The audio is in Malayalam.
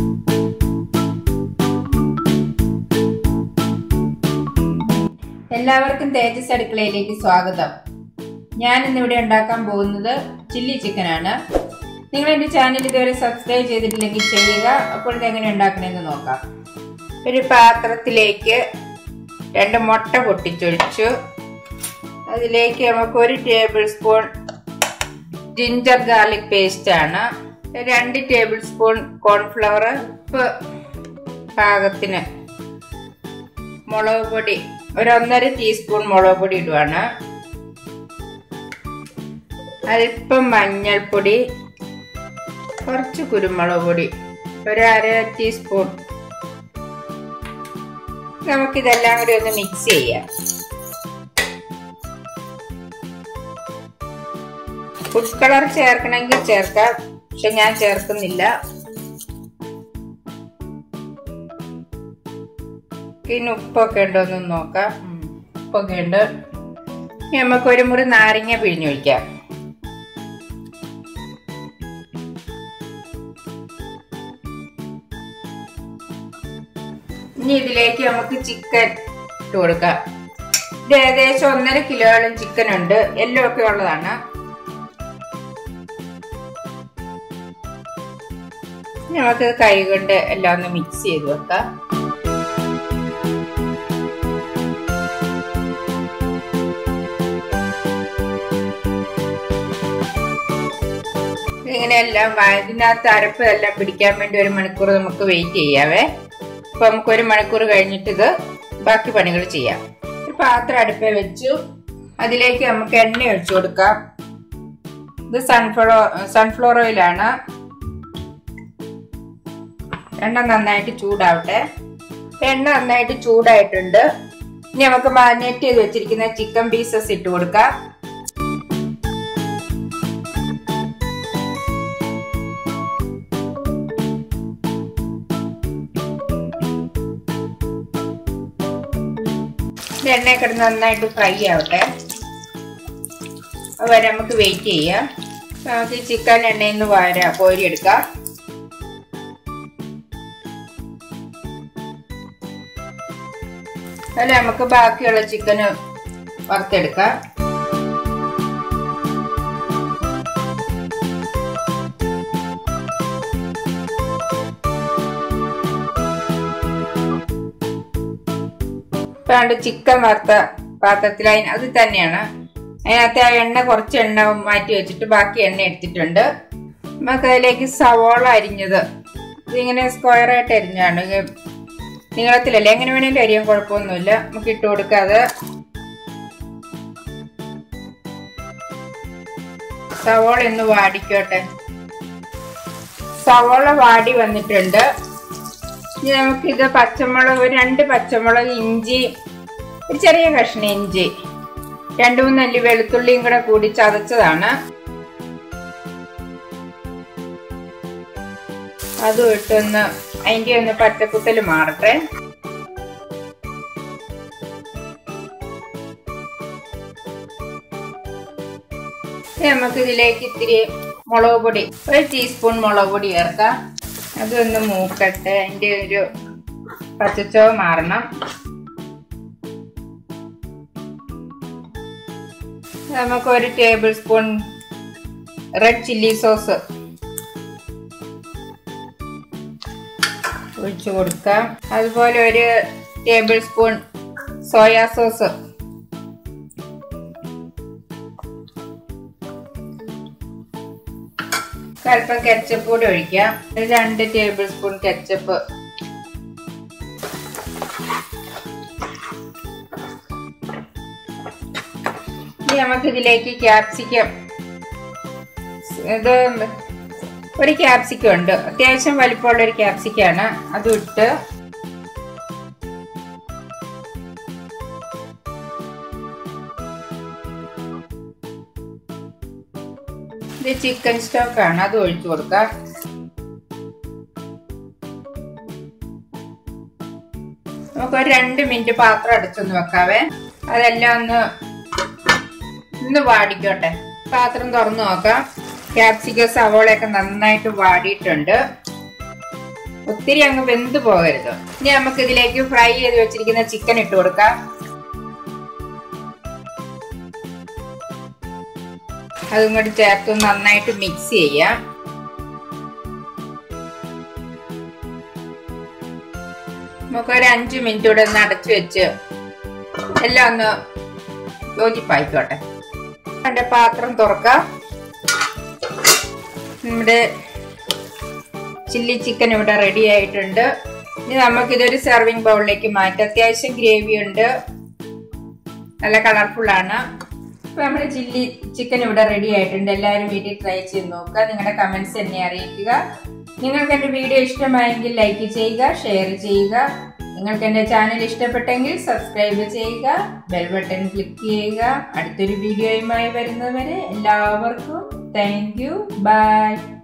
എല്ലാവർക്കും തേജസ് അടുക്കളയിലേക്ക് സ്വാഗതം ഞാൻ ഇന്നിവിടെ ഉണ്ടാക്കാൻ പോകുന്നത് ചില്ലി ചിക്കനാണ് നിങ്ങൾ എൻ്റെ ചാനൽ ഇതുവരെ സബ്സ്ക്രൈബ് ചെയ്തിട്ടില്ലെങ്കിൽ ചെയ്യുക അപ്പോൾ ഇത് എങ്ങനെ ഉണ്ടാക്കണമെന്ന് നോക്കാം ഒരു പാത്രത്തിലേക്ക് രണ്ട് മുട്ട പൊട്ടിച്ചൊഴിച്ചു അതിലേക്ക് നമുക്ക് ഒരു tablespoon ginger garlic paste ആണ് രണ്ട് ടേബിൾ സ്പൂൺ കോൺഫ്ലവർ ഉപ്പ് പാകത്തിന് മുളക് പൊടി ഒരു ഒന്നര ടീസ്പൂൺ മുളക് പൊടി ഇടുവാണ് അല്പം മഞ്ഞൾപ്പൊടി കുറച്ച് കുരുമുളക് പൊടി ഒരു അര ടീസ്പൂൺ നമുക്കിതെല്ലാം കൂടി ഒന്ന് മിക്സ് ചെയ്യാം ഫുഡ് കളർ ചേർക്കണമെങ്കിൽ ചേർക്കാം പക്ഷെ ഞാൻ ചേർക്കുന്നില്ല പിന്നെ ഉപ്പൊക്കെ ഉണ്ടോ എന്ന് നോക്കാം ഉപ്പൊക്കെ ഉണ്ട് നമുക്ക് ഒരു മുറി നാരങ്ങ പിഴിഞ്ഞു വയ്ക്കാം ഇനി ഇതിലേക്ക് നമുക്ക് ചിക്കൻ ഇട്ട് കൊടുക്കാം ഇത് ഏകദേശം ഒന്നര കിലോയോളം ചിക്കൻ ഉണ്ട് എല്ലാം ഒക്കെ ഉള്ളതാണ് നമുക്ക് കൈ കൊണ്ട് എല്ലാം ഒന്ന് മിക്സ് ചെയ്ത് വെക്കാം ഇങ്ങനെ എല്ലാം ഇതിനകത്ത് അരപ്പ് എല്ലാം പിടിക്കാൻ വേണ്ടി ഒരു മണിക്കൂർ നമുക്ക് വെയിറ്റ് ചെയ്യാവേ അപ്പൊ നമുക്ക് ഒരു മണിക്കൂർ കഴിഞ്ഞിട്ട് ഇത് ബാക്കി പണികൾ ചെയ്യാം ഒരു പാത്രം അടുപ്പേ വെച്ചു അതിലേക്ക് നമുക്ക് എണ്ണ ഒഴിച്ചു കൊടുക്കാം ഇത് സൺഫ്ലവർ സൺഫ്ലവർ ഓയിലാണ് എണ്ണ നന്നായിട്ട് ചൂടാവട്ടെ എണ്ണ നന്നായിട്ട് ചൂടായിട്ടുണ്ട് ഇനി നമുക്ക് മാരിനേറ്റ് ചെയ്ത് വെച്ചിരിക്കുന്ന ചിക്കൻ പീസസ് ഇട്ട് കൊടുക്കാം എണ്ണ കിടന്ന് നന്നായിട്ട് ഫ്രൈ ആവട്ടെ അതുവരെ നമുക്ക് വെയിറ്റ് ചെയ്യാം നമുക്ക് ഈ ചിക്കൻ എണ്ണയിൽ നിന്ന് വാര കോരിയെടുക്കാം അതിൽ നമുക്ക് ബാക്കിയുള്ള ചിക്കന് വറുത്തെടുക്കാം ഇപ്പാണ്ട് ചിക്കൻ വറുത്ത പാത്രത്തിൽ അതിന് അത് തന്നെയാണ് അതിനകത്ത് ആ എണ്ണ കുറച്ച് എണ്ണ മാറ്റി വെച്ചിട്ട് ബാക്കി എണ്ണ എടുത്തിട്ടുണ്ട് നമുക്ക് അതിലേക്ക് സവോള അരിഞ്ഞത് ഇതിങ്ങനെ സ്ക്വയർ ആയിട്ട് അരിഞ്ഞാണ് നീളത്തിലല്ലേ എങ്ങനെ വേണേലും അരിയാൻ കുഴപ്പമൊന്നുമില്ല നമുക്ക് ഇട്ട് കൊടുക്കാതെ സവോള ഒന്ന് വാടിക്കോട്ടെ സവോള വാടി വന്നിട്ടുണ്ട് ഇനി നമുക്കിത് പച്ചമുളക് ഒരു രണ്ട് പച്ചമുളക് ഇഞ്ചി ഒരു ചെറിയ കഷ്ണം ഇഞ്ചി രണ്ടു മൂന്ന് അല്ലി വെളുത്തുള്ളിയും കൂടെ കൂടി ചതച്ചതാണ് അതും ഇട്ടൊന്ന് അതിന്റെ ഒന്ന് പച്ചക്കുത്തൽ മാറട്ടെ നമുക്ക് ഇതിലേക്ക് ഇത്തിരി മുളക് പൊടി ഒരു ടീസ്പൂൺ മുളക് പൊടി ചേർക്കാം അതൊന്ന് മൂക്കട്ടെ അതിന്റെ ഒരു പച്ചച്ചോ മാറണം നമുക്ക് ഒരു tablespoon red chilli sauce ഒഴിച്ചു കൊടുക്കാം അതുപോലെ ഒരു ടേബിൾ സ്പൂൺ സോയാ സോസ് അല്പം കെച്ചപ്പ് കൂടി ഒഴിക്കാം രണ്ട് ടേബിൾ സ്പൂൺ കെച്ചപ്പ് ഇനി നമുക്ക് ഇതിലേക്ക് ക്യാപ്സിക്കം ഇത് ഒരു ക്യാപ്സിക്കം ഉണ്ട് അത്യാവശ്യം വലിപ്പമുള്ള ഒരു ക്യാപ്സിക്കാണ് അതും ഇട്ട് ഇത് ചിക്കൻ സ്റ്റോക്ക് ആണ് അത് ഒഴിച്ചു കൊടുക്കാം നമുക്ക് ഒരു രണ്ട് മിനിറ്റ് പാത്രം അടച്ചൊന്ന് വെക്കാവേ അതെല്ലാം ഒന്ന് ഒന്ന് വാടിക്കോട്ടെ പാത്രം തുറന്നു നോക്കാം ക്യാപ്സിക്കം സവോളയൊക്കെ നന്നായിട്ട് വാടിയിട്ടുണ്ട് ഒത്തിരി അങ്ങ് വെന്ത് പോകരുത് ഇനി നമുക്ക് ഇതിലേക്ക് ഫ്രൈ ചെയ്ത് വെച്ചിരിക്കുന്ന ചിക്കൻ ഇട്ട് കൊടുക്കാം അതും കൂടി ചേർത്ത് നന്നായിട്ട് മിക്സ് ചെയ്യാം നമുക്ക് ഒരു അഞ്ചു മിനിറ്റ് കൂടെ ഒന്ന് അടച്ചു വെച്ച് എല്ലാം ഒന്ന് യോജിപ്പായിക്കോട്ടെ എൻ്റെ പാത്രം തുറക്കാം നമ്മുടെ ചില്ലി ചിക്കൻ ഇവിടെ റെഡി ആയിട്ടുണ്ട് ഇനി നമുക്കിതൊരു സെർവിങ് ബൗളിലേക്ക് മാറ്റാം അത്യാവശ്യം ഗ്രേവി ഉണ്ട് നല്ല കളർഫുൾ ആണ് ഇപ്പൊ നമ്മുടെ ചില്ലി ചിക്കൻ ഇവിടെ റെഡി ആയിട്ടുണ്ട് എല്ലാവരും വീട്ടിൽ ട്രൈ ചെയ്ത് നോക്കുക നിങ്ങളുടെ കമന്റ്സ് എന്നെ അറിയിക്കുക നിങ്ങൾക്ക് എൻ്റെ വീഡിയോ ഇഷ്ടമായെങ്കിൽ ലൈക്ക് ചെയ്യുക ഷെയർ ചെയ്യുക നിങ്ങൾക്ക് എൻ്റെ ചാനൽ ഇഷ്ടപ്പെട്ടെങ്കിൽ സബ്സ്ക്രൈബ് ചെയ്യുക ബെൽ ബട്ടൺ ക്ലിക്ക് ചെയ്യുക അടുത്തൊരു വീഡിയോയുമായി വരുന്നവരെ എല്ലാവർക്കും താങ്ക് യു ബൈ